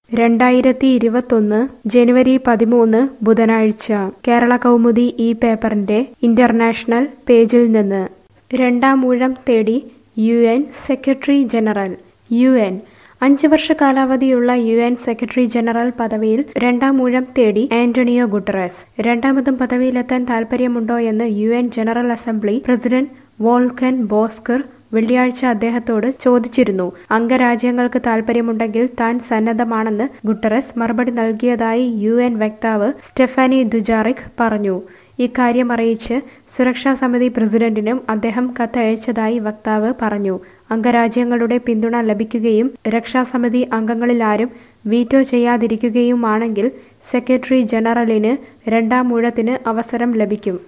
രണ്ടായിരത്തി ഇരുപത്തൊന്ന് ജനുവരി പതിമൂന്ന് ബുധനാഴ്ച കേരള കൗമുദി ഈ പേപ്പറിന്റെ ഇന്റർനാഷണൽ പേജിൽ നിന്ന് രണ്ടാം ഊഴം തേടി U N secretary general U N അഞ്ച് വർഷ കാലാവധിയുള്ള യു എൻ സെക്രട്ടറി ജനറൽ പദവിയിൽ രണ്ടാം ഊഴം തേടി ആന്റണിയോ ഗുട്ടറസ് രണ്ടാമതും പദവിയിലെത്താൻ താൽപ്പര്യമുണ്ടോ എന്ന് U N general assembly president Volkan Bozkir വെള്ളിയാഴ്ച അദ്ദേഹത്തോട് ചോദിച്ചിരുന്നു അംഗരാജ്യങ്ങൾക്ക് താൽപ്പര്യമുണ്ടെങ്കിൽ താൻ സന്നദ്ധമാണെന്ന് ഗുട്ടറസ് മറുപടി നൽകിയതായി യു എൻ വക്താവ് സ്റ്റെഫാനി ദുജാറിക് പറഞ്ഞു ഇക്കാര്യം അറിയിച്ച് സുരക്ഷാ സമിതി പ്രസിഡന്റിനും അദ്ദേഹം കത്തയച്ചതായി വക്താവ് പറഞ്ഞു അംഗരാജ്യങ്ങളുടെ പിന്തുണ ലഭിക്കുകയും രക്ഷാസമിതി അംഗങ്ങളിലാരും വീറ്റോ ചെയ്യാതിരിക്കുകയുമാണെങ്കിൽ സെക്രട്ടറി ജനറലിന് രണ്ടാം ഊഴത്തിന് അവസരം ലഭിക്കും